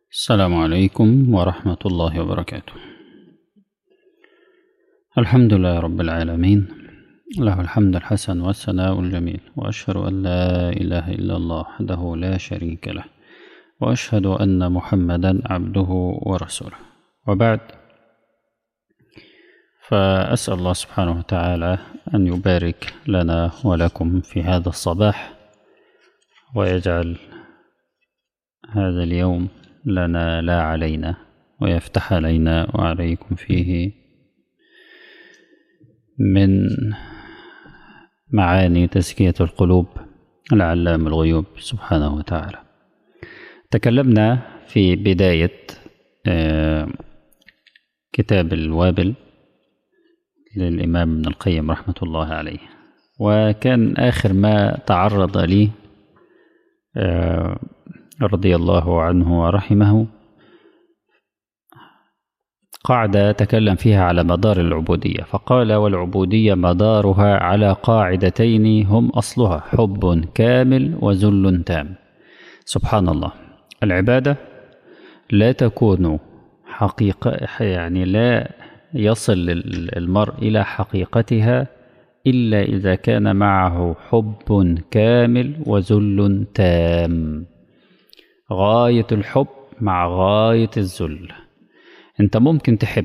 السلام عليكم ورحمة الله وبركاته الحمد لله رب العالمين له الحمد الحسن والثناء الجميل وأشهد أن لا إله إلا الله وحده لا شريك له وأشهد أن محمدا عبده ورسوله وبعد فأسأل الله سبحانه وتعالى أن يبارك لنا ولكم في هذا الصباح ويجعل هذا اليوم لنا لا علينا ويفتح علينا وعليكم فيه من معاني تزكية القلوب العلام الغيوب سبحانه وتعالى تكلمنا في بداية كتاب الوابل للإمام ابن القيم رحمة الله عليه وكان آخر ما تعرض لي رضي الله عنه ورحمه قاعدة تكلم فيها على مدار العبودية فقال والعبودية مدارها على قاعدتين هم أصلها حب كامل وذل تام سبحان الله العبادة لا تكون حقيقة يعني لا يصل المرء إلى حقيقتها إلا إذا كان معه حب كامل وذل تام غاية الحب مع غاية الذل أنت ممكن تحب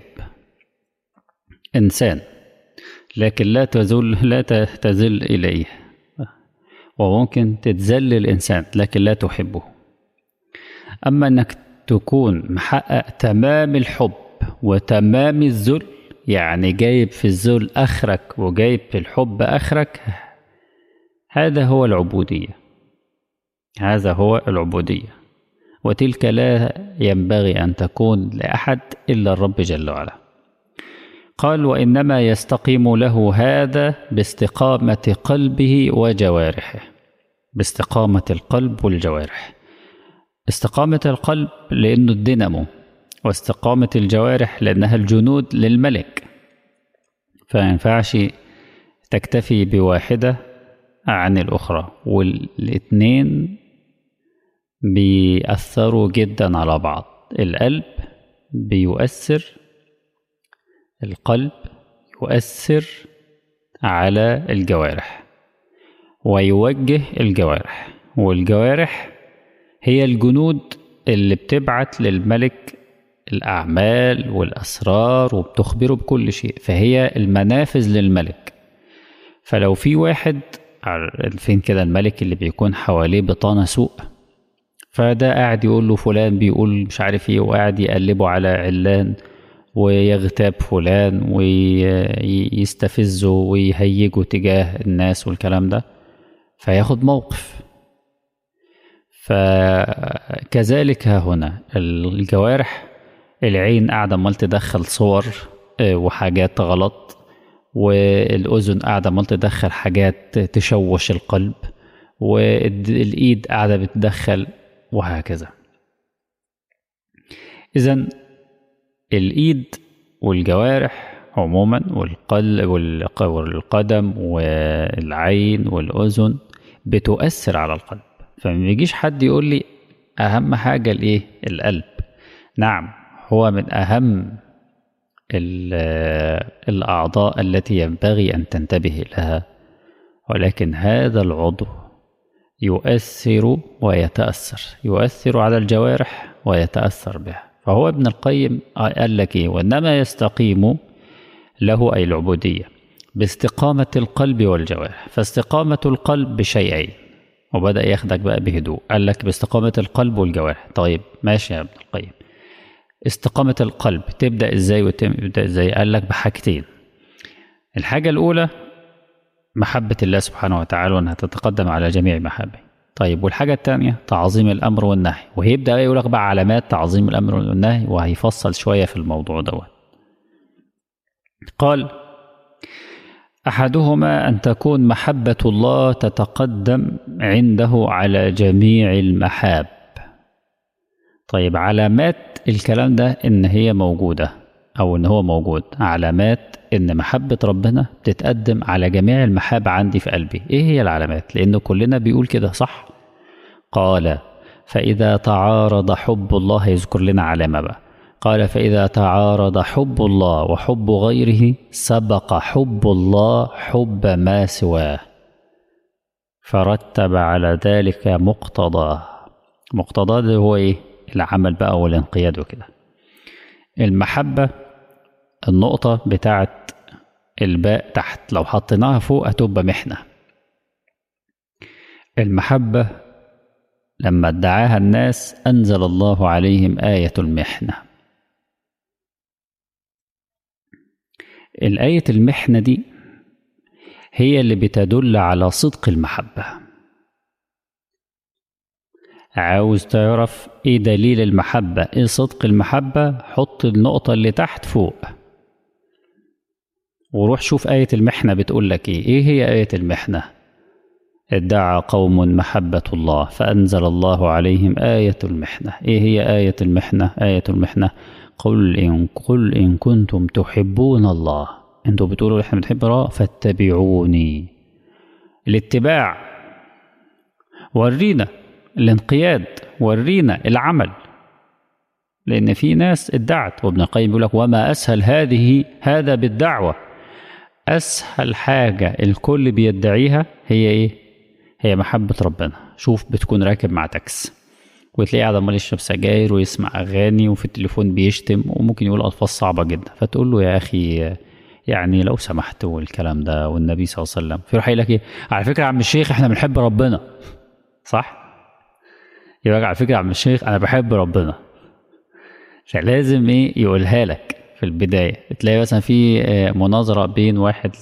إنسان لكن لا تذل لا تذل إليه وممكن تتذل الإنسان لكن لا تحبه أما أنك تكون محقق تمام الحب وتمام الذل يعني جايب في الذل آخرك وجايب في الحب آخرك هذا هو العبودية هذا هو العبودية وتلك لا ينبغي أن تكون لأحد إلا الرب جل وعلا قال وإنما يستقيم له هذا باستقامة قلبه وجوارحه باستقامة القلب والجوارح استقامة القلب لأنه الدينامو واستقامة الجوارح لأنها الجنود للملك فينفعش تكتفي بواحدة عن الأخرى والاتنين بيأثروا جدا على بعض القلب بيؤثر القلب يؤثر على الجوارح ويوجه الجوارح والجوارح هي الجنود اللي بتبعت للملك الأعمال والأسرار وبتخبره بكل شيء فهي المنافذ للملك فلو في واحد فين كده الملك اللي بيكون حواليه بطانة سوء فده قاعد يقول له فلان بيقول مش عارف ايه وقاعد يقلبه على علان ويغتاب فلان ويستفزه ويهيجه تجاه الناس والكلام ده فياخد موقف فكذلك هنا الجوارح العين قاعدة عمال تدخل صور وحاجات غلط والأذن قاعدة عمال تدخل حاجات تشوش القلب والإيد قاعدة بتدخل وهكذا إذا الإيد والجوارح عموما والقلب والقدم والعين والأذن بتؤثر على القلب فما يجيش حد يقول لي أهم حاجة الإيه القلب نعم هو من أهم الأعضاء التي ينبغي أن تنتبه لها ولكن هذا العضو يؤثر ويتأثر يؤثر على الجوارح ويتأثر بها فهو ابن القيم قال لك إيه وإنما يستقيم له أي العبودية باستقامة القلب والجوارح فاستقامة القلب بشيئين وبدأ ياخدك بقى بهدوء قال لك باستقامة القلب والجوارح طيب ماشي يا ابن القيم استقامة القلب تبدأ ازاي وتبدأ ازاي قال لك بحاجتين الحاجة الأولى محبة الله سبحانه وتعالى وأنها تتقدم على جميع محبه طيب والحاجة الثانية تعظيم الأمر والنهي وهيبدأ يقول لك بقى علامات تعظيم الأمر والنهي وهيفصل شوية في الموضوع دوت قال أحدهما أن تكون محبة الله تتقدم عنده على جميع المحاب طيب علامات الكلام ده إن هي موجودة أو إن هو موجود علامات إن محبة ربنا بتتقدم على جميع المحاب عندي في قلبي إيه هي العلامات لأن كلنا بيقول كده صح قال فإذا تعارض حب الله يذكر لنا علامة بقى قال فإذا تعارض حب الله وحب غيره سبق حب الله حب ما سواه فرتب على ذلك مقتضاه مقتضاه ده هو ايه العمل بقى والانقياد وكده المحبة النقطة بتاعت الباء تحت لو حطيناها فوق هتبقى محنة المحبة لما ادعاها الناس أنزل الله عليهم آية المحنة الآية المحنة دي هي اللي بتدل على صدق المحبة عاوز تعرف ايه دليل المحبة ايه صدق المحبة حط النقطة اللي تحت فوق وروح شوف آية المحنة بتقول لك ايه ايه هي آية المحنة ادعى قوم محبة الله فأنزل الله عليهم آية المحنة ايه هي آية المحنة آية المحنة قل إن قل إن كنتم تحبون الله انتوا بتقولوا احنا بنحب الله فاتبعوني الاتباع ورينا الانقياد ورينا العمل لان في ناس ادعت وابن القيم بيقول لك وما اسهل هذه هذا بالدعوه اسهل حاجه الكل بيدعيها هي ايه هي محبه ربنا شوف بتكون راكب مع تاكس وتلاقيه قاعد عمال يشرب سجاير ويسمع اغاني وفي التليفون بيشتم وممكن يقول الفاظ صعبه جدا فتقول له يا اخي يعني لو سمحت والكلام ده والنبي صلى الله عليه وسلم فيروح يقول لك ايه على فكره يا عم الشيخ احنا بنحب ربنا صح يبقى على فكره يا عم الشيخ انا بحب ربنا فلازم ايه يقولها لك في البدايه تلاقي مثلا في مناظره بين واحد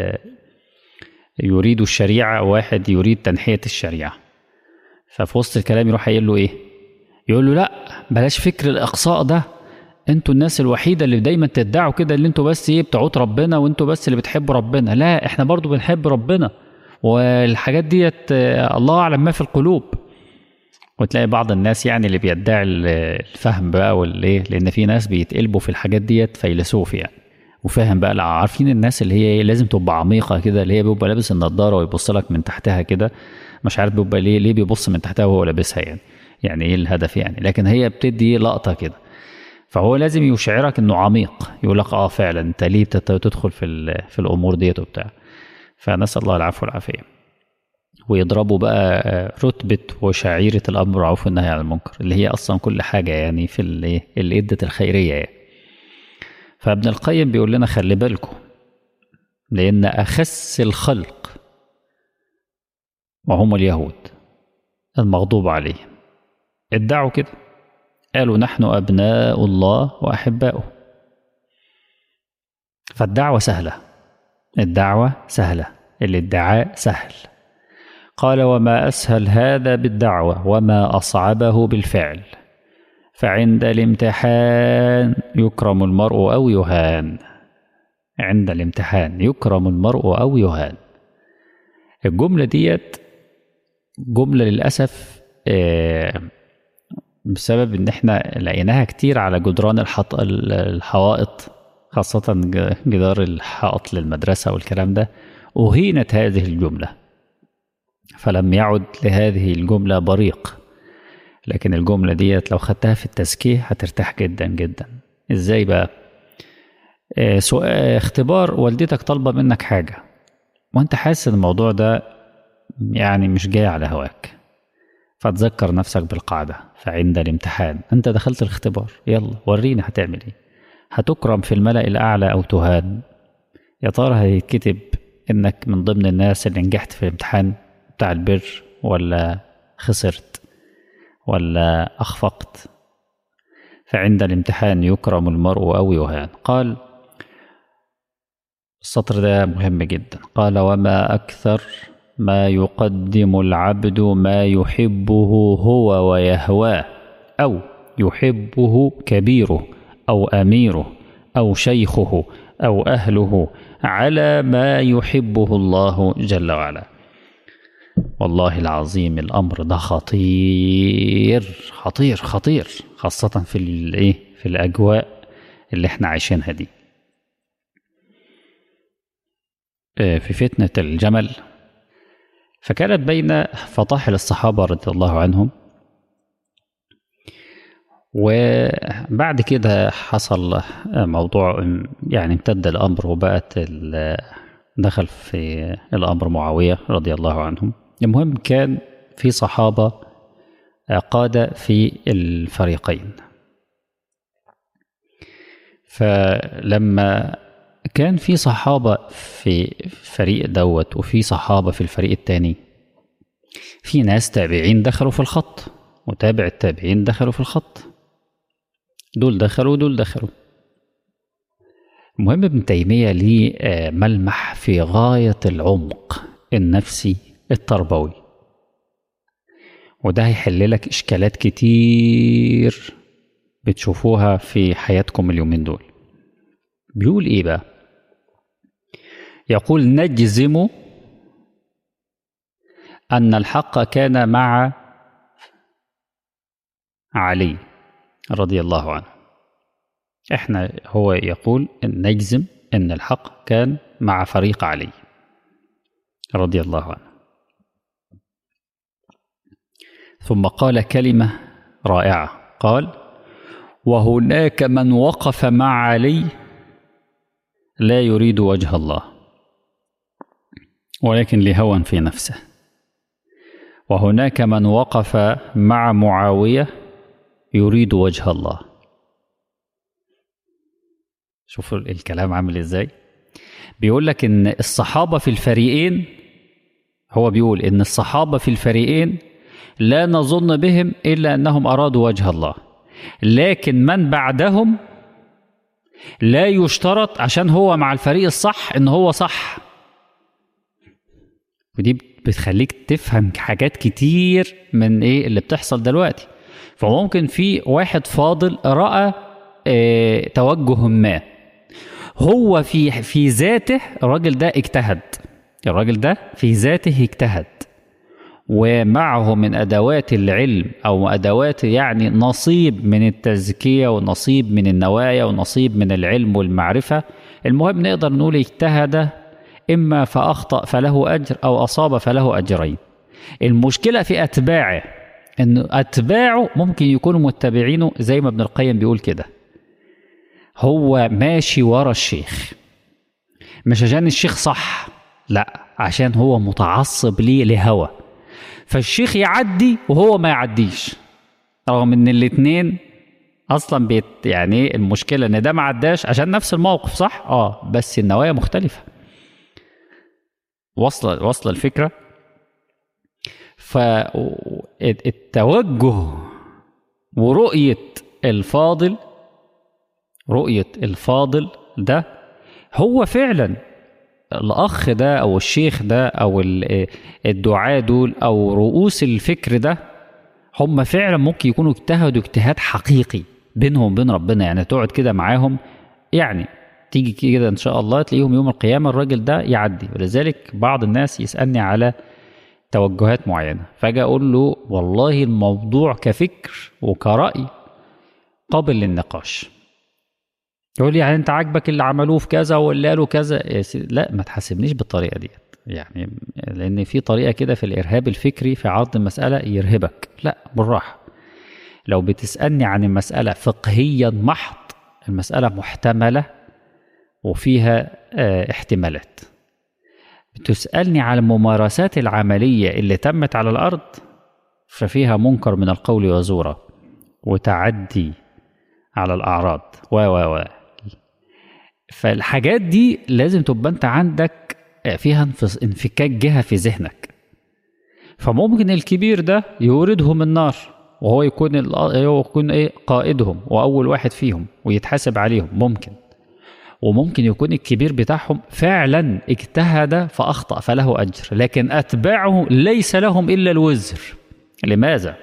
يريد الشريعه وواحد يريد تنحيه الشريعه ففي وسط الكلام يروح قايل له ايه يقول له لا بلاش فكر الاقصاء ده انتوا الناس الوحيده اللي دايما تدعوا كده اللي انتوا بس ايه بتعوت ربنا وانتوا بس اللي بتحبوا ربنا لا احنا برضو بنحب ربنا والحاجات ديت الله اعلم ما في القلوب وتلاقي بعض الناس يعني اللي بيدعي الفهم بقى والايه لان في ناس بيتقلبوا في الحاجات ديت فيلسوف يعني وفاهم بقى لا عارفين الناس اللي هي لازم تبقى عميقه كده اللي هي بيبقى لابس النضاره ويبص لك من تحتها كده مش عارف بيبقى ليه ليه بيبص من تحتها وهو لابسها يعني يعني ايه الهدف يعني لكن هي بتدي لقطه كده فهو لازم يشعرك انه عميق يقول لك اه فعلا انت ليه تدخل في في الامور ديت وبتاع فنسال الله العفو والعافيه ويضربوا بقى رتبة وشعيرة الأمر بالمعروف والنهي عن المنكر اللي هي أصلا كل حاجة يعني في اللي, اللي إدت الخيرية يعني. فابن القيم بيقول لنا خلي بالكم لأن أخس الخلق وهم اليهود المغضوب عليهم ادعوا كده قالوا نحن أبناء الله وأحباؤه فالدعوة سهلة الدعوة سهلة الادعاء سهل قال وما أسهل هذا بالدعوة وما أصعبه بالفعل فعند الامتحان يكرم المرء أو يهان عند الامتحان يكرم المرء أو يهان الجملة ديت جملة للأسف بسبب إن إحنا لقيناها كتير على جدران الحط... الحوائط خاصة جدار الحائط للمدرسة والكلام ده أهينت هذه الجملة فلم يعد لهذه الجملة بريق لكن الجملة ديت لو خدتها في التزكية هترتاح جدا جدا ازاي بقى آه سؤال اختبار والدتك طالبة منك حاجة وانت حاسس ان الموضوع ده يعني مش جاي على هواك فتذكر نفسك بالقاعدة فعند الامتحان انت دخلت الاختبار يلا ورينا هتعمل ايه هتكرم في الملأ الأعلى أو تهان يا ترى هيتكتب انك من ضمن الناس اللي نجحت في الامتحان بتاع البر ولا خسرت ولا أخفقت فعند الامتحان يكرم المرء أو يهان قال السطر ده مهم جدا قال وما أكثر ما يقدم العبد ما يحبه هو ويهواه أو يحبه كبيره أو أميره أو شيخه أو أهله على ما يحبه الله جل وعلا والله العظيم الامر ده خطير خطير خطير خاصة في الايه في الاجواء اللي احنا عايشينها دي في فتنة الجمل فكانت بين فطاحل الصحابة رضي الله عنهم وبعد كده حصل موضوع يعني امتد الأمر وبقت دخل في الأمر معاوية رضي الله عنهم المهم كان في صحابة قادة في الفريقين فلما كان في صحابة في فريق دوت وفي صحابة في الفريق التاني في ناس تابعين دخلوا في الخط وتابع التابعين دخلوا في الخط دول دخلوا ودول دخلوا المهم ابن تيمية ليه ملمح في غاية العمق النفسي التربوي وده هيحل لك إشكالات كتير بتشوفوها في حياتكم اليومين دول بيقول إيه بقى يقول نجزم أن الحق كان مع علي رضي الله عنه احنا هو يقول ان نجزم ان الحق كان مع فريق علي رضي الله عنه ثم قال كلمه رائعه قال وهناك من وقف مع علي لا يريد وجه الله ولكن لهوى في نفسه وهناك من وقف مع معاويه يريد وجه الله شوفوا الكلام عامل ازاي بيقول لك ان الصحابه في الفريقين هو بيقول ان الصحابه في الفريقين لا نظن بهم الا انهم ارادوا وجه الله لكن من بعدهم لا يشترط عشان هو مع الفريق الصح ان هو صح ودي بتخليك تفهم حاجات كتير من ايه اللي بتحصل دلوقتي فممكن في واحد فاضل راى اه توجه ما هو في في ذاته الراجل ده اجتهد الراجل ده في ذاته اجتهد ومعه من ادوات العلم او ادوات يعني نصيب من التزكيه ونصيب من النوايا ونصيب من العلم والمعرفه المهم نقدر نقول اجتهد اما فاخطا فله اجر او اصاب فله اجرين المشكله في اتباعه ان اتباعه ممكن يكونوا متبعينه زي ما ابن القيم بيقول كده هو ماشي ورا الشيخ مش عشان الشيخ صح لا عشان هو متعصب ليه لهوى فالشيخ يعدي وهو ما يعديش رغم ان الاتنين اصلا بيت يعني المشكله ان ده ما عداش عشان نفس الموقف صح اه بس النوايا مختلفه واصله واصله الفكره فالتوجه ورؤيه الفاضل رؤيه الفاضل ده هو فعلا الاخ ده او الشيخ ده او الدعاة دول او رؤوس الفكر ده هم فعلا ممكن يكونوا اجتهدوا اجتهاد حقيقي بينهم وبين ربنا يعني تقعد كده معاهم يعني تيجي كده ان شاء الله تلاقيهم يوم القيامه الراجل ده يعدي ولذلك بعض الناس يسالني على توجهات معينه فاجي اقول له والله الموضوع كفكر وكراي قابل للنقاش يقول لي يعني انت عاجبك اللي عملوه في كذا واللي قالوا كذا لا ما تحاسبنيش بالطريقه ديت يعني لان في طريقه كده في الارهاب الفكري في عرض المساله يرهبك لا بالراحه لو بتسالني عن المساله فقهيا محض المساله محتمله وفيها اه احتمالات بتسالني على الممارسات العمليه اللي تمت على الارض ففيها منكر من القول وزورا وتعدي على الاعراض و و و فالحاجات دي لازم تبقى انت عندك فيها انفكاك جهه في ذهنك فممكن الكبير ده يوردهم النار وهو يكون هو يكون ايه قائدهم واول واحد فيهم ويتحاسب عليهم ممكن وممكن يكون الكبير بتاعهم فعلا اجتهد فاخطا فله اجر لكن اتباعه ليس لهم الا الوزر لماذا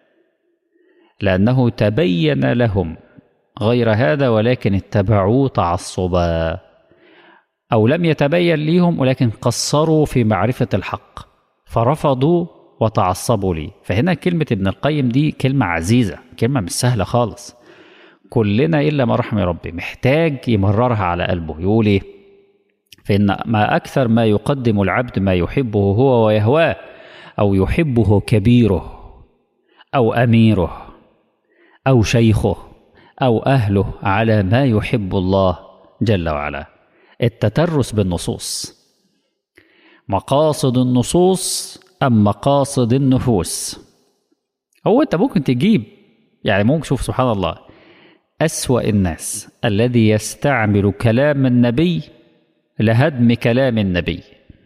لانه تبين لهم غير هذا ولكن اتبعوه تعصبا او لم يتبين ليهم ولكن قصروا في معرفه الحق فرفضوا وتعصبوا لي فهنا كلمه ابن القيم دي كلمه عزيزه كلمه مش سهله خالص كلنا الا ما رحم ربي محتاج يمررها على قلبه يقول ايه فان ما اكثر ما يقدم العبد ما يحبه هو ويهواه او يحبه كبيره او اميره أو شيخه أو أهله على ما يحب الله جل وعلا التترس بالنصوص مقاصد النصوص أم مقاصد النفوس هو أنت ممكن تجيب يعني ممكن شوف سبحان الله أسوأ الناس الذي يستعمل كلام النبي لهدم كلام النبي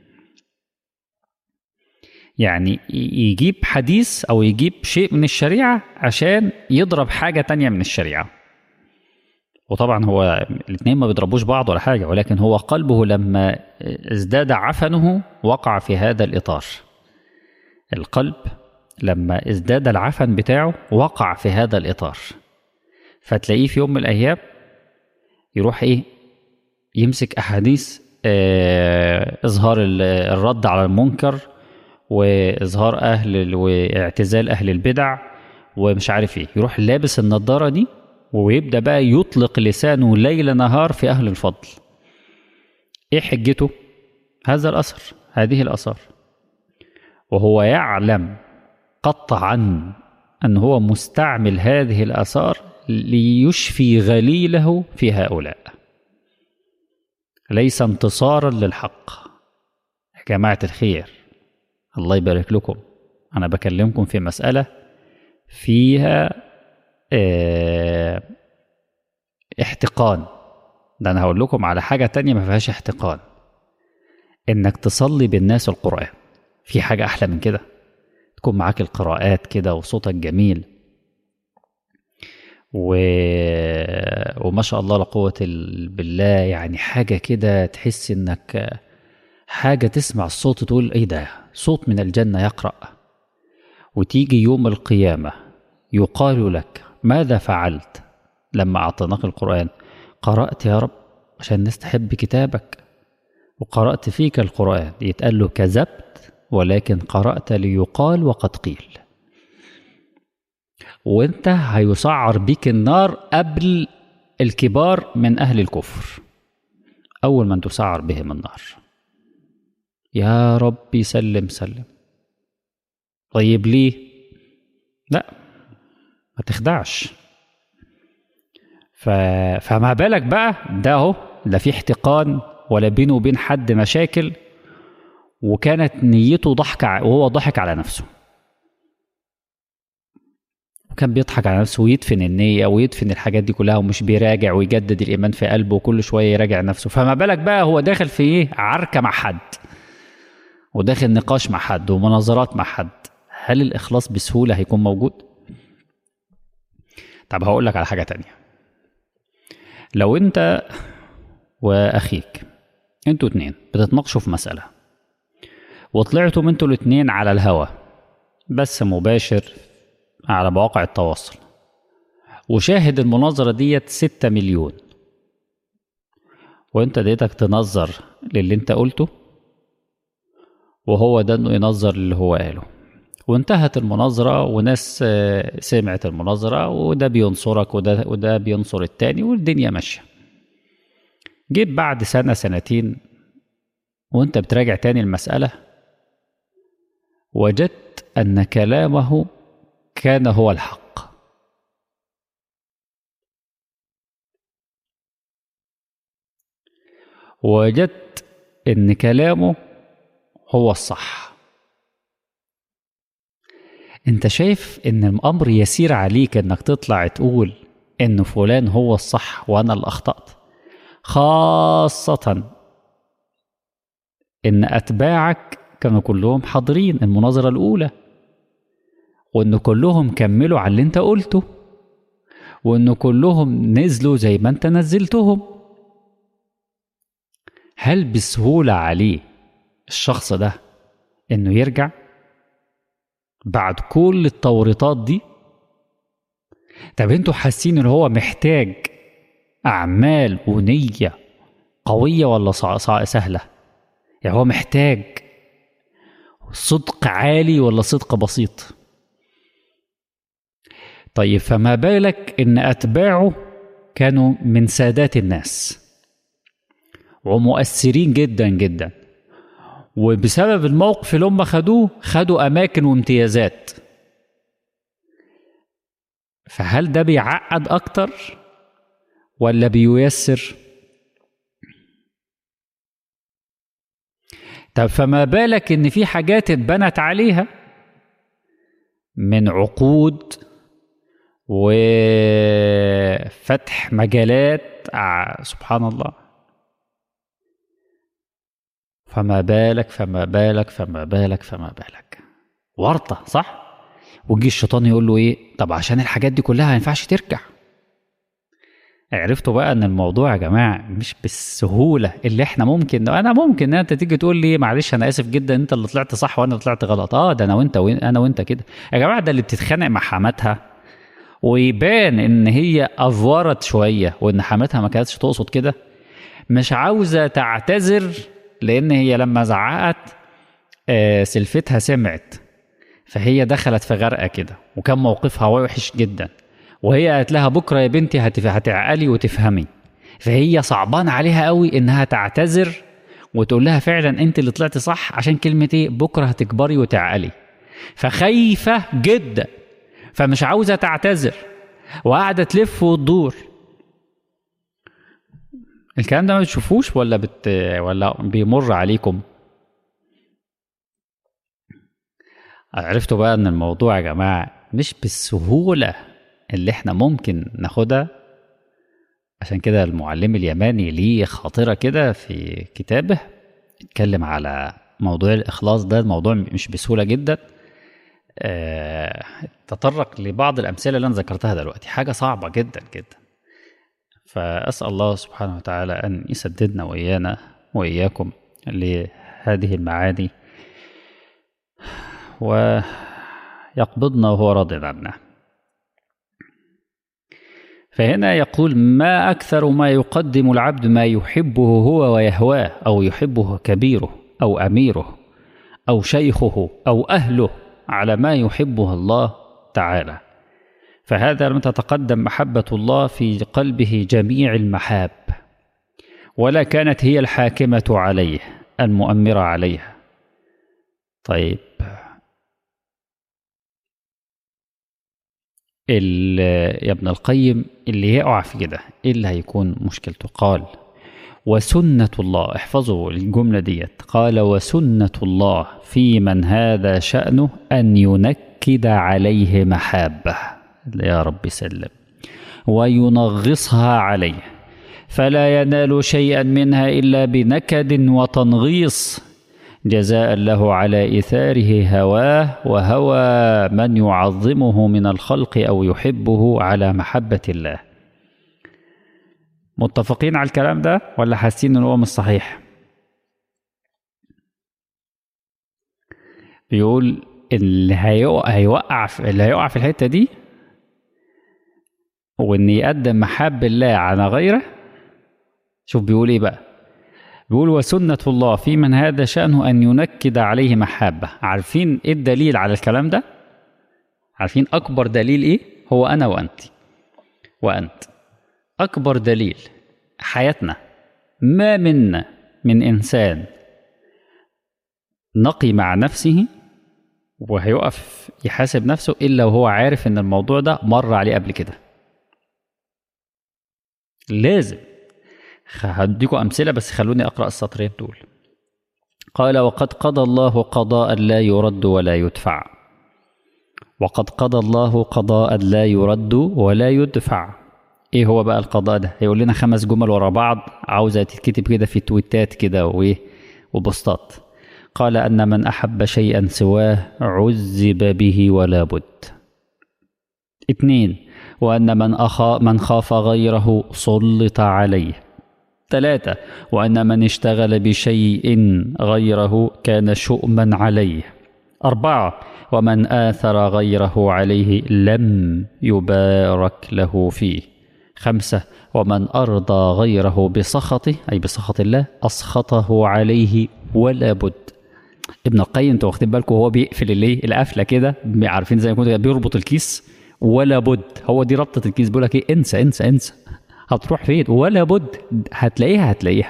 يعني يجيب حديث أو يجيب شيء من الشريعة عشان يضرب حاجة تانية من الشريعة وطبعا هو الاثنين ما بيضربوش بعض ولا حاجة ولكن هو قلبه لما ازداد عفنه وقع في هذا الإطار القلب لما ازداد العفن بتاعه وقع في هذا الإطار فتلاقيه في يوم من الأيام يروح إيه يمسك أحاديث آه إظهار الرد على المنكر وإظهار أهل واعتزال أهل البدع ومش عارف إيه يروح لابس النضارة دي ويبدأ بقى يطلق لسانه ليل نهار في أهل الفضل إيه حجته؟ هذا الأثر هذه الأثار وهو يعلم قطعا أن هو مستعمل هذه الآثار ليشفي غليله في هؤلاء ليس انتصارا للحق يا جماعة الخير الله يبارك لكم أنا بكلمكم في مسألة فيها اه احتقان ده أنا هقول لكم على حاجة تانية ما فيهاش احتقان إنك تصلي بالناس القرآن في حاجة أحلى من كده تكون معاك القراءات كده وصوتك جميل و... وما شاء الله لا قوة بالله يعني حاجة كده تحس إنك حاجة تسمع الصوت تقول إيه ده صوت من الجنة يقرأ وتيجي يوم القيامة يقال لك ماذا فعلت لما أعطيناك القرآن قرأت يا رب عشان الناس تحب كتابك وقرأت فيك القرآن يتقال له كذبت ولكن قرأت ليقال وقد قيل وانت هيسعر بيك النار قبل الكبار من أهل الكفر أول من تسعر بهم النار يا ربي سلم سلم طيب ليه لا ما تخدعش ف... فما بالك بقى ده اهو لا في احتقان ولا بينه وبين حد مشاكل وكانت نيته ضحك وهو ضحك على نفسه وكان بيضحك على نفسه ويدفن النية ويدفن الحاجات دي كلها ومش بيراجع ويجدد الإيمان في قلبه وكل شوية يراجع نفسه فما بالك بقى هو داخل في إيه عركة مع حد وداخل نقاش مع حد ومناظرات مع حد هل الإخلاص بسهولة هيكون موجود؟ طب هقول لك على حاجة تانية لو أنت وأخيك أنتوا اتنين بتتناقشوا في مسألة وطلعتوا انتوا الاتنين على الهوا بس مباشر على مواقع التواصل وشاهد المناظرة ديت ستة مليون وانت ديتك تنظر للي انت قلته وهو ده انه ينظر للي هو قاله وانتهت المناظرة وناس سمعت المناظرة وده بينصرك وده, وده بينصر التاني والدنيا ماشية جيت بعد سنة سنتين وانت بتراجع تاني المسألة وجدت أن كلامه كان هو الحق وجدت أن كلامه هو الصح انت شايف ان الامر يسير عليك انك تطلع تقول ان فلان هو الصح وانا اللي اخطات خاصه ان اتباعك كانوا كلهم حاضرين المناظره الاولى وان كلهم كملوا على اللي انت قلته وان كلهم نزلوا زي ما انت نزلتهم هل بسهوله عليه الشخص ده انه يرجع بعد كل التوريطات دي طب انتوا حاسين ان هو محتاج اعمال ونيه قويه ولا سهله يعني هو محتاج صدق عالي ولا صدق بسيط طيب فما بالك ان اتباعه كانوا من سادات الناس ومؤثرين جدا جدا وبسبب الموقف اللي هم خدوه خدوا اماكن وامتيازات فهل ده بيعقد اكتر ولا بييسر طب فما بالك ان في حاجات اتبنت عليها من عقود وفتح مجالات ع- سبحان الله فما بالك فما بالك فما بالك فما بالك ورطة صح ويجي الشيطان يقول له ايه طب عشان الحاجات دي كلها ما ينفعش ترجع عرفتوا بقى ان الموضوع يا جماعه مش بالسهوله اللي احنا ممكن انا ممكن ان انت تيجي تقول لي معلش انا اسف جدا انت اللي طلعت صح وانا اللي طلعت غلط اه ده انا وانت وين انا وانت كده يا جماعه ده اللي بتتخانق مع حماتها ويبان ان هي افورت شويه وان حماتها ما كانتش تقصد كده مش عاوزه تعتذر لان هي لما زعقت آه، سلفتها سمعت فهي دخلت في غرقه كده وكان موقفها وحش جدا وهي قالت لها بكره يا بنتي هتف- هتعقلي وتفهمي فهي صعبان عليها قوي انها تعتذر وتقول لها فعلا انت اللي طلعتي صح عشان كلمه ايه بكره هتكبري وتعقلي فخايفه جدا فمش عاوزه تعتذر وقاعده تلف وتدور الكلام ده ما بتشوفوش ولا بت ولا بيمر عليكم عرفتوا بقى ان الموضوع يا جماعه مش بالسهوله اللي احنا ممكن ناخدها عشان كده المعلم اليماني ليه خاطره كده في كتابه اتكلم على موضوع الاخلاص ده الموضوع مش بسهوله جدا آه، تطرق لبعض الامثله اللي انا ذكرتها دلوقتي حاجه صعبه جدا جدا فاسال الله سبحانه وتعالى ان يسددنا وايانا واياكم لهذه المعاني ويقبضنا وهو راض عنا فهنا يقول ما أكثر ما يقدم العبد ما يحبه هو ويهواه أو يحبه كبيره أو أميره أو شيخه أو أهله على ما يحبه الله تعالى فهذا لم تتقدم محبة الله في قلبه جميع المحاب ولا كانت هي الحاكمة عليه المؤمرة عليها طيب ال- يا ابن القيم اللي يقع في كده ايه اللي هيكون مشكلته قال وسنة الله احفظوا الجملة ديت قال وسنة الله في من هذا شأنه أن ينكد عليه محابة يا رب سلم وينغصها عليه فلا ينال شيئا منها إلا بنكد وتنغيص جزاء له على إيثاره هواه وهوى من يعظمه من الخلق أو يحبه على محبة الله متفقين على الكلام ده ولا حاسين ان هو مش صحيح بيقول اللي هيوقع هيوقع في اللي هيوقع في الحته دي وان يقدم محب الله على غيره شوف بيقول ايه بقى بيقول وسنة الله في من هذا شأنه أن ينكد عليه محبة عارفين إيه الدليل على الكلام ده؟ عارفين أكبر دليل إيه؟ هو أنا وأنت وأنت أكبر دليل حياتنا ما منا من إنسان نقي مع نفسه وهيقف يحاسب نفسه إلا وهو عارف إن الموضوع ده مر عليه قبل كده لازم هديكم أمثلة بس خلوني أقرأ السطرين دول قال وقد قضى الله قضاء لا يرد ولا يدفع وقد قضى الله قضاء لا يرد ولا يدفع ايه هو بقى القضاء ده هيقول لنا خمس جمل ورا بعض عاوزه تتكتب كده في تويتات كده وايه وبوستات قال ان من احب شيئا سواه عذب به ولا بد اتنين وان من أخا من خاف غيره سلط عليه ثلاثة وأن من اشتغل بشيء غيره كان شؤما عليه أربعة ومن آثر غيره عليه لم يبارك له فيه خمسة ومن أرضى غيره بسخطه أي بسخط الله أسخطه عليه ولا بد ابن القيم انتوا واخدين بالكم هو بيقفل الايه القفله كده عارفين زي ما كنت بيربط الكيس ولا بد هو دي ربطه الكيس بيقول لك ايه انسى انسى انسى هتروح فين ولا بد هتلاقيها هتلاقيها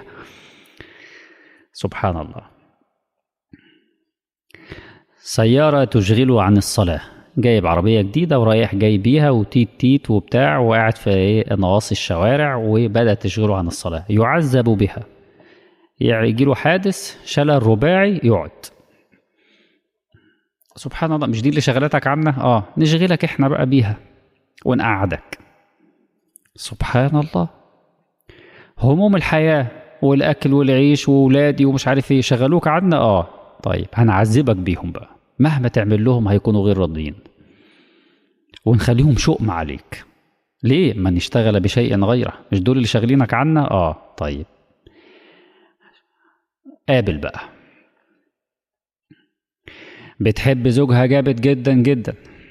سبحان الله سيارة تشغله عن الصلاة جايب عربيه جديده ورايح جاي بيها وتيت تيت وبتاع وقاعد في ايه نواصي الشوارع وبدات تشغله عن الصلاه يعذب بها يعني يجي له حادث شلل رباعي يقعد سبحان الله مش دي اللي شغلتك عنا اه نشغلك احنا بقى بيها ونقعدك سبحان الله هموم الحياه والاكل والعيش واولادي ومش عارف ايه شغلوك عنا اه طيب هنعذبك بيهم بقى مهما تعمل لهم هيكونوا غير راضيين ونخليهم شؤم عليك ليه ما نشتغل بشيء غيره مش دول اللي شاغلينك عنا اه طيب قابل بقى بتحب زوجها جامد جدا جدا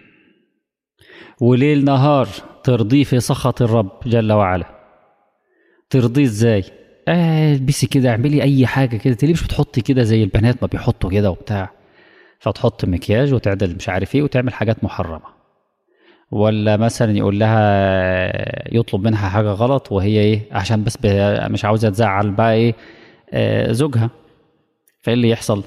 وليل نهار ترضيه في سخط الرب جل وعلا ترضيه ازاي آه البسي كده اعملي اي حاجه كده ليه مش بتحطي كده زي البنات ما بيحطوا كده وبتاع فتحط مكياج وتعدل مش عارف ايه وتعمل حاجات محرمه ولا مثلا يقول لها يطلب منها حاجه غلط وهي ايه عشان بس مش عاوزه تزعل بقى ايه آه زوجها فايه اللي يحصل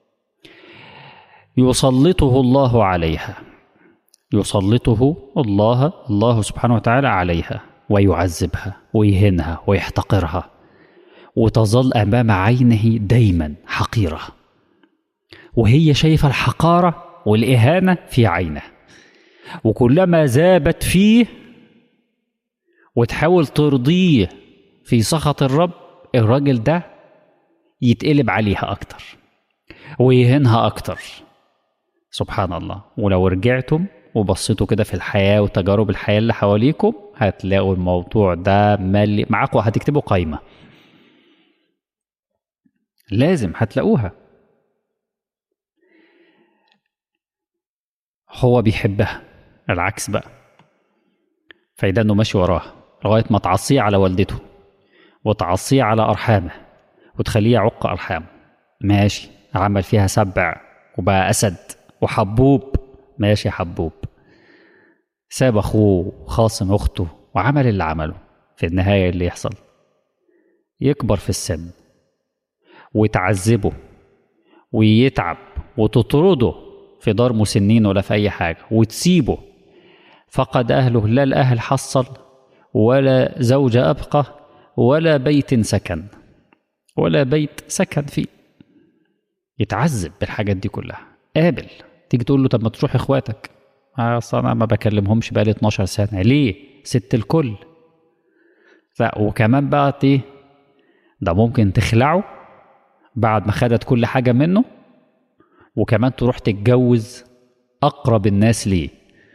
يسلطه الله عليها يسلطه الله الله سبحانه وتعالى عليها ويعذبها ويهنها ويحتقرها وتظل امام عينه دايما حقيره وهي شايفه الحقاره والاهانه في عينه وكلما زابت فيه وتحاول ترضيه في سخط الرب الراجل ده يتقلب عليها اكتر ويهنها اكتر سبحان الله ولو رجعتم وبصيتوا كده في الحياة وتجارب الحياة اللي حواليكم هتلاقوا الموضوع ده مالي معاكم هتكتبوا قايمة لازم هتلاقوها هو بيحبها العكس بقى فإذا انه ماشي وراها لغاية ما تعصيه على والدته وتعصيه على أرحامه وتخليه يعق أرحامه ماشي عمل فيها سبع وبقى أسد وحبوب ماشي حبوب ساب أخوه خاصم أخته وعمل اللي عمله في النهاية اللي يحصل يكبر في السن وتعذبه ويتعب وتطرده في دار مسنين ولا في أي حاجة وتسيبه فقد أهله لا الأهل حصل ولا زوج أبقى ولا بيت سكن ولا بيت سكن فيه يتعذب بالحاجات دي كلها قابل تيجي تقول له طب ما تروح اخواتك اصل انا ما بكلمهمش بقالي 12 سنه ليه ست الكل لا وكمان بقى ايه ده ممكن تخلعه بعد ما خدت كل حاجه منه وكمان تروح تتجوز اقرب الناس ليه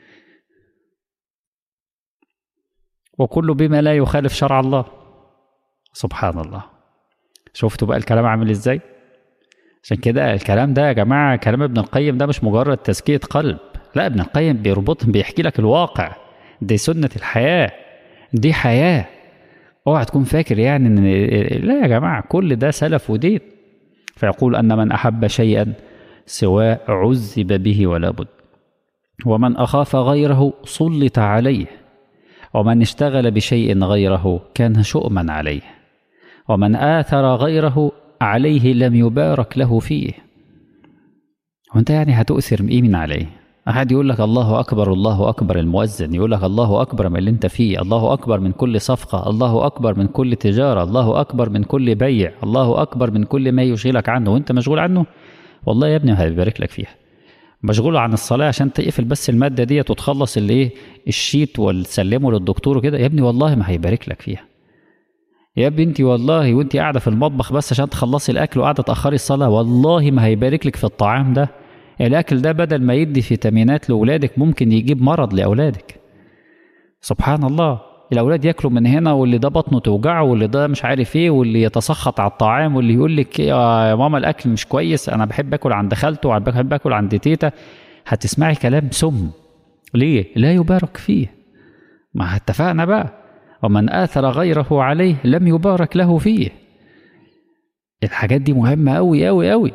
وكله بما لا يخالف شرع الله سبحان الله شفتوا بقى الكلام عامل ازاي عشان كده الكلام ده يا جماعه كلام ابن القيم ده مش مجرد تزكيه قلب لا ابن القيم بيربط بيحكي لك الواقع دي سنه الحياه دي حياه اوعى تكون فاكر يعني ان لا يا جماعه كل ده سلف ودين فيقول ان من احب شيئا سواء عذب به ولا بد ومن اخاف غيره سلط عليه ومن اشتغل بشيء غيره كان شؤما عليه ومن آثر غيره عليه لم يبارك له فيه وانت يعني هتؤثر ايه من عليه أحد يقول لك الله أكبر الله أكبر المؤذن يقول لك الله أكبر من اللي أنت فيه الله أكبر من كل صفقة الله أكبر من كل تجارة الله أكبر من كل بيع الله أكبر من كل ما يشغلك عنه وأنت مشغول عنه والله يا ابني هيبارك لك فيها مشغول عن الصلاة عشان تقفل بس المادة ديت وتخلص اللي ايه الشيت وتسلمه للدكتور وكده يا ابني والله ما هيبارك لك فيها يا بنتي والله وانت قاعدة في المطبخ بس عشان تخلصي الأكل وقاعدة تأخري الصلاة والله ما هيبارك لك في الطعام ده الأكل ده بدل ما يدي فيتامينات لأولادك ممكن يجيب مرض لأولادك سبحان الله الأولاد ياكلوا من هنا واللي ده بطنه توجعه واللي ده مش عارف ايه واللي يتسخط على الطعام واللي يقول لك يا ماما الأكل مش كويس أنا بحب آكل عند خالته وبحب آكل عند تيتا هتسمعي كلام سم ليه؟ لا يبارك فيه ما اتفقنا بقى ومن آثر غيره عليه لم يبارك له فيه الحاجات دي مهمة أوي أوي أوي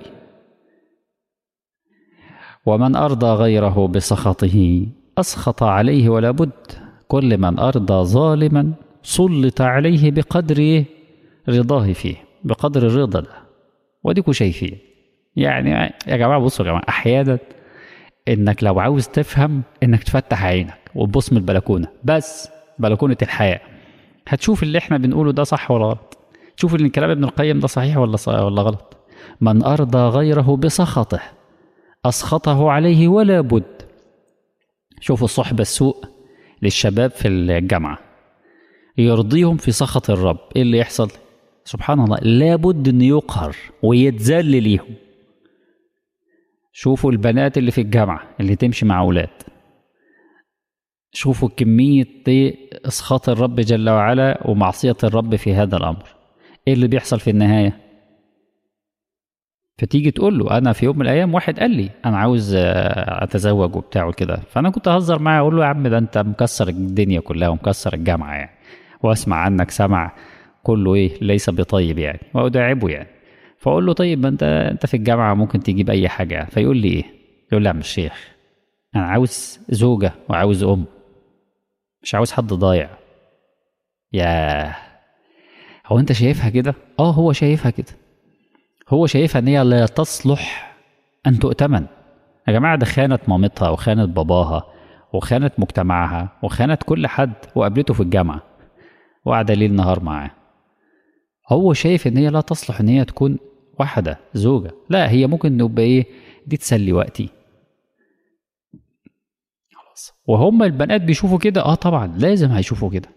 ومن أرضى غيره بسخطه أسخط عليه ولا بد كل من أرضى ظالما سلط عليه بقدر رضاه فيه بقدر الرضا ده وديكوا شايفين يعني يا جماعة بصوا يا جماعة أحيانا انك لو عاوز تفهم انك تفتح عينك وتبص من البلكونه بس بلكونه الحياه هتشوف اللي احنا بنقوله ده صح ولا غلط تشوف ان كلام ابن القيم ده صحيح ولا ص- ولا غلط من ارضى غيره بسخطه اسخطه عليه ولا بد شوفوا الصحبه السوء للشباب في الجامعه يرضيهم في سخط الرب ايه اللي يحصل سبحان الله لابد ان يقهر ويتذل ليهم شوفوا البنات اللي في الجامعة اللي تمشي مع أولاد شوفوا كمية دي إسخاط الرب جل وعلا ومعصية الرب في هذا الأمر إيه اللي بيحصل في النهاية فتيجي تقول له أنا في يوم من الأيام واحد قال لي أنا عاوز آه، أتزوج وبتاع وكده فأنا كنت أهزر معاه أقول له يا عم ده أنت مكسر الدنيا كلها ومكسر الجامعة يعني وأسمع عنك سمع كله إيه ليس بطيب يعني وأداعبه يعني فاقول له طيب ما انت انت في الجامعه ممكن تجيب اي حاجه فيقول لي ايه يقول لي يا عم الشيخ انا عاوز زوجه وعاوز ام مش عاوز حد ضايع ياه هو انت شايفها كده اه هو شايفها كده هو شايفها ان هي لا تصلح ان تؤتمن يا جماعه ده خانت مامتها وخانت باباها وخانت مجتمعها وخانت كل حد وقابلته في الجامعه وقعد ليل نهار معاه هو شايف ان هي لا تصلح ان هي تكون واحده زوجه لا هي ممكن نبقى ايه دي تسلي وقتي خلاص وهم البنات بيشوفوا كده اه طبعا لازم هيشوفوا كده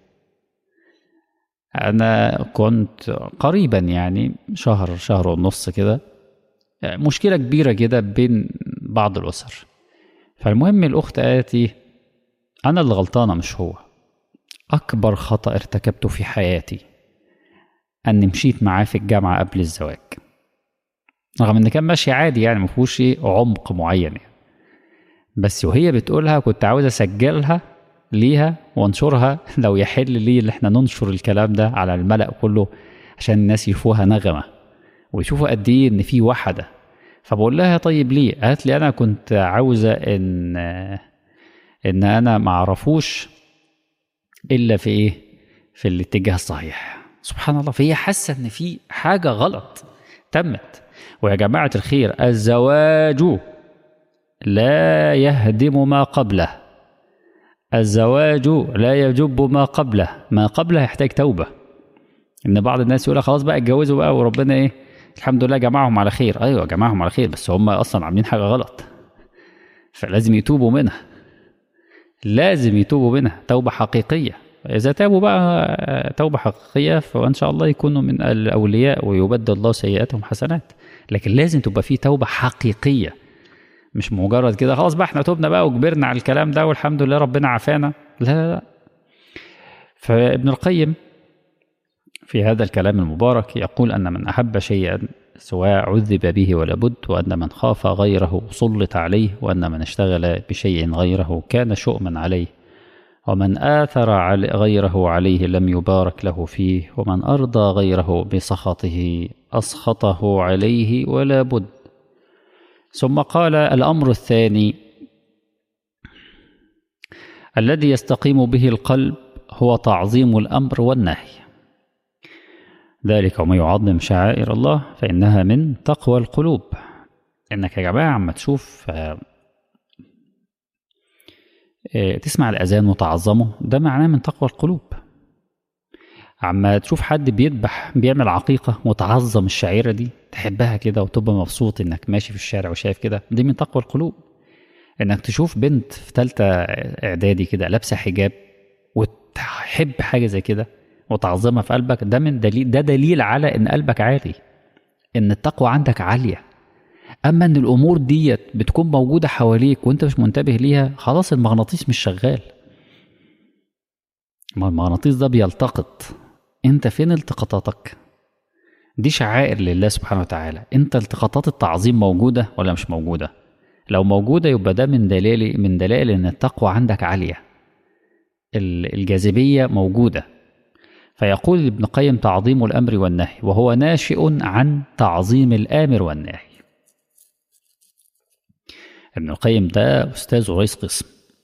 انا كنت قريبا يعني شهر شهر ونص كده مشكله كبيره كده بين بعض الاسر فالمهم الاخت قالت ايه انا اللي غلطانه مش هو اكبر خطا ارتكبته في حياتي اني مشيت معاه في الجامعه قبل الزواج رغم ان كان ماشي عادي يعني ما فيهوش ايه عمق معين يعني بس وهي بتقولها كنت عاوز اسجلها ليها وانشرها لو يحل لي اللي احنا ننشر الكلام ده على الملأ كله عشان الناس يشوفوها نغمه ويشوفوا قد ايه ان في وحده فبقول لها طيب ليه قالت لي انا كنت عاوزه ان ان انا ما اعرفوش الا في ايه في الاتجاه الصحيح سبحان الله فهي حاسه ان في حاجه غلط تمت ويا جماعه الخير الزواج لا يهدم ما قبله الزواج لا يجب ما قبله ما قبله يحتاج توبه ان بعض الناس يقول خلاص بقى اتجوزوا بقى وربنا ايه الحمد لله جمعهم على خير ايوه جمعهم على خير بس هم اصلا عاملين حاجه غلط فلازم يتوبوا منها لازم يتوبوا منها توبه حقيقيه إذا تابوا بقى توبة حقيقية فإن شاء الله يكونوا من الأولياء ويبدل الله سيئاتهم حسنات لكن لازم تبقى في توبة حقيقية مش مجرد كده خلاص بقى احنا توبنا بقى وكبرنا على الكلام ده والحمد لله ربنا عافانا لا لا لا فابن القيم في هذا الكلام المبارك يقول أن من أحب شيئا سواء عذب به ولا بد وأن من خاف غيره سلط عليه وأن من اشتغل بشيء غيره كان شؤما عليه ومن آثر على غيره عليه لم يبارك له فيه ومن أرضى غيره بسخطه أسخطه عليه ولا بد ثم قال الأمر الثاني الذي يستقيم به القلب هو تعظيم الأمر والنهي ذلك وما يعظم شعائر الله فإنها من تقوى القلوب إنك يا جماعة عم تشوف تسمع الأذان وتعظمه ده معناه من تقوى القلوب عما تشوف حد بيذبح بيعمل عقيقة وتعظم الشعيرة دي تحبها كده وتبقى مبسوط إنك ماشي في الشارع وشايف كده دي من تقوى القلوب إنك تشوف بنت في تالتة إعدادي كده لابسة حجاب وتحب حاجة زي كده وتعظمها في قلبك ده من دليل ده دليل على إن قلبك عالي إن التقوى عندك عالية اما ان الامور ديت بتكون موجوده حواليك وانت مش منتبه ليها خلاص المغناطيس مش شغال ما المغناطيس ده بيلتقط انت فين التقاطاتك دي شعائر لله سبحانه وتعالى انت التقاطات التعظيم موجوده ولا مش موجوده لو موجوده يبقى ده من دلائل من دلائل ان التقوى عندك عاليه الجاذبيه موجوده فيقول ابن قيم تعظيم الامر والنهي وهو ناشئ عن تعظيم الامر والنهي ابن القيم ده استاذ ورئيس قسم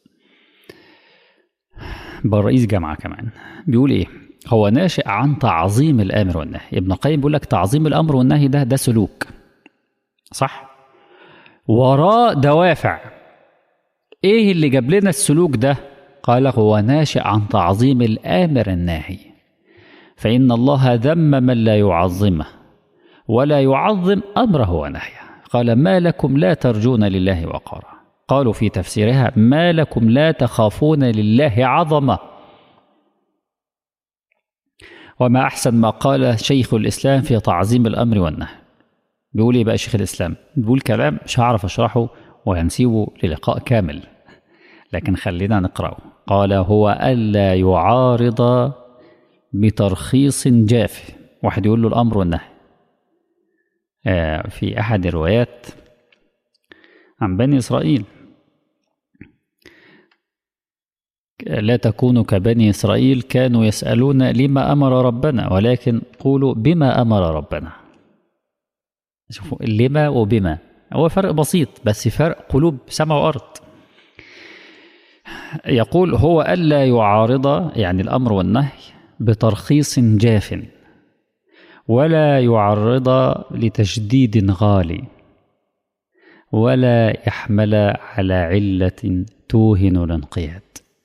بل رئيس جامعه كمان بيقول ايه هو ناشئ عن تعظيم الامر والنهي ابن القيم بيقول لك تعظيم الامر والنهي ده ده سلوك صح وراه دوافع ايه اللي جاب لنا السلوك ده قال هو ناشئ عن تعظيم الامر الناهي فان الله ذم من لا يعظمه ولا يعظم امره ونهيه قال ما لكم لا ترجون لله وقارا قالوا في تفسيرها ما لكم لا تخافون لله عظمه وما احسن ما قال شيخ الاسلام في تعظيم الامر والنهي بيقول ايه بقى شيخ الاسلام بيقول كلام مش هعرف اشرحه وهنسيبه للقاء كامل لكن خلينا نقراه قال هو الا يعارض بترخيص جاف واحد يقول له الامر والنهي آه في احد الروايات عن بني اسرائيل لا تكونوا كبني اسرائيل كانوا يسالون لما امر ربنا ولكن قولوا بما امر ربنا شوفوا لما وبما هو فرق بسيط بس فرق قلوب سماء وارض يقول هو الا يعارض يعني الامر والنهي بترخيص جاف ولا يعرض لتشديد غالي ولا يحمل على عله توهن الانقياد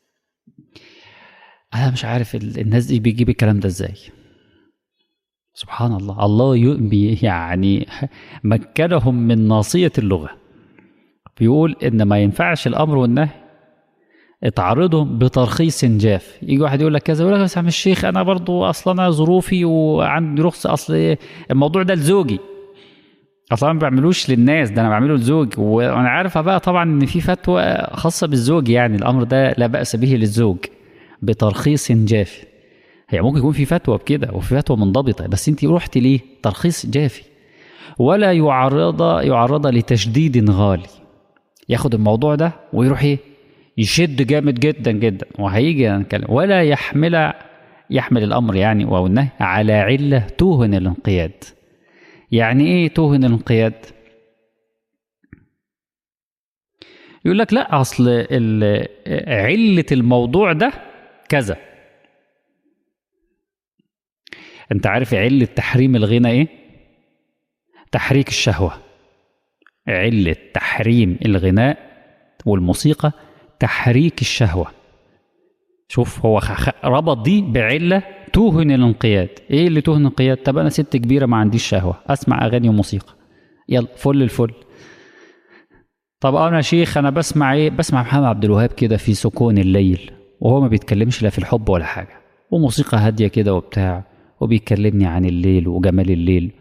انا مش عارف الناس دي بيجيب الكلام ده ازاي سبحان الله الله يعني مكنهم من ناصية اللغة بيقول إن ما ينفعش الأمر والنهي اتعرضهم بترخيص جاف يجي واحد يقول لك كذا يقول لك بس يا عم الشيخ انا برضو اصلا انا ظروفي وعندي رخصه اصل الموضوع ده لزوجي اصلا ما بعملوش للناس ده انا بعمله لزوجي وانا عارفه بقى طبعا ان في فتوى خاصه بالزوج يعني الامر ده لا باس به للزوج بترخيص جاف هي ممكن يكون في فتوى بكده وفي فتوى منضبطه بس انت رحت ليه ترخيص جافي ولا يعرض يعرض لتشديد غالي ياخد الموضوع ده ويروح ايه يشد جامد جدا جدا وهيجي نتكلم ولا يحمل يحمل الامر يعني او النهي على عله توهن الانقياد يعني ايه توهن الانقياد يقول لك لا اصل عله الموضوع ده كذا انت عارف علة تحريم الغنى ايه تحريك الشهوة علة تحريم الغناء والموسيقى تحريك الشهوة شوف هو ربط دي بعلة توهن الانقياد ايه اللي توهن الانقياد طب انا ست كبيرة ما عنديش شهوة اسمع اغاني وموسيقى يلا فل الفل طب انا شيخ انا بسمع ايه بسمع محمد عبد الوهاب كده في سكون الليل وهو ما بيتكلمش لا في الحب ولا حاجة وموسيقى هادية كده وبتاع وبيكلمني عن الليل وجمال الليل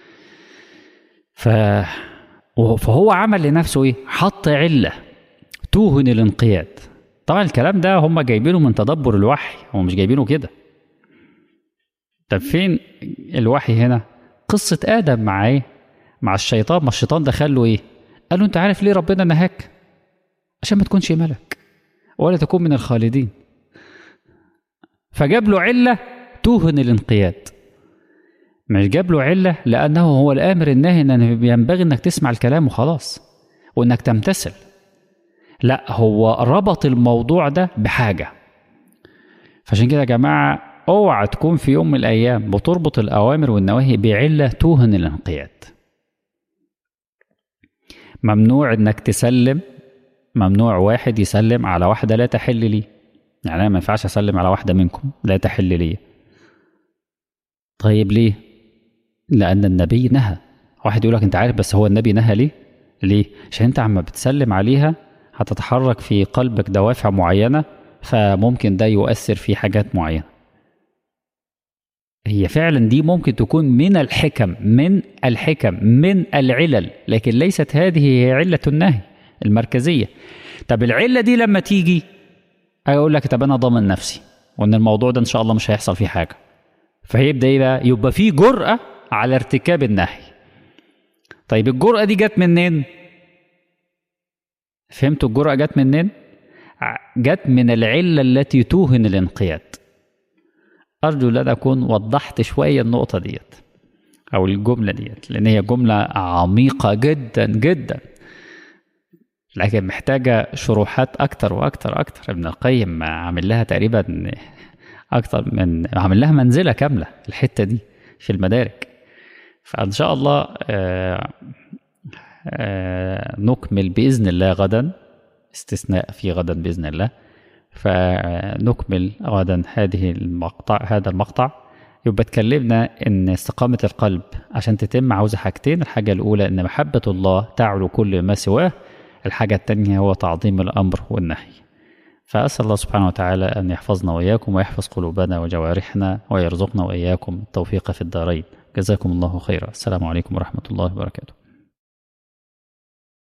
ف فهو عمل لنفسه ايه حط علة توهن الانقياد طبعا الكلام ده هم جايبينه من تدبر الوحي هم مش جايبينه كده طب فين الوحي هنا قصة آدم مع ايه مع الشيطان ما الشيطان دخل له ايه قال له انت عارف ليه ربنا نهاك عشان ما تكونش ملك ولا تكون من الخالدين فجاب له علة توهن الانقياد مش جاب له علة لأنه هو الآمر الناهي أن ينبغي أنك تسمع الكلام وخلاص وأنك تمتثل لا هو ربط الموضوع ده بحاجة فعشان كده يا جماعة اوعى تكون في يوم من الأيام بتربط الأوامر والنواهي بعلة توهن الانقياد ممنوع انك تسلم ممنوع واحد يسلم على واحدة لا تحل لي يعني أنا ما ينفعش أسلم على واحدة منكم لا تحل لي طيب ليه؟ لأن النبي نهى واحد يقول لك أنت عارف بس هو النبي نهى ليه؟ ليه؟ عشان أنت عما بتسلم عليها هتتحرك في قلبك دوافع معينة فممكن ده يؤثر في حاجات معينة هي فعلا دي ممكن تكون من الحكم من الحكم من العلل لكن ليست هذه هي علة النهي المركزية طب العلة دي لما تيجي أقول لك طب أنا ضامن نفسي وإن الموضوع ده إن شاء الله مش هيحصل فيه حاجة فيبدا ايه بقى يبقى في جرأة على ارتكاب النهي طيب الجرأة دي جت منين فهمتوا الجرأة جت منين جت من العلة التي توهن الانقياد أرجو أن أكون وضحت شوية النقطة ديت أو الجملة ديت لأن هي جملة عميقة جدا جدا لكن محتاجة شروحات أكتر وأكتر أكتر ابن القيم عامل لها تقريبا اكتر من عامل لها منزله كامله الحته دي في المدارك فان شاء الله آآ آآ نكمل باذن الله غدا استثناء في غدا بإذن الله فنكمل غدا هذه المقطع هذا المقطع يبقى اتكلمنا ان استقامة القلب عشان تتم عاوزة حاجتين الحاجة الأولى ان محبة الله تعلو كل ما سواه الحاجة التانية هو تعظيم الأمر والنهي فأسأل الله سبحانه وتعالى أن يحفظنا وإياكم ويحفظ قلوبنا وجوارحنا ويرزقنا وإياكم التوفيق في الدارين جزاكم الله خيرا السلام عليكم ورحمة الله وبركاته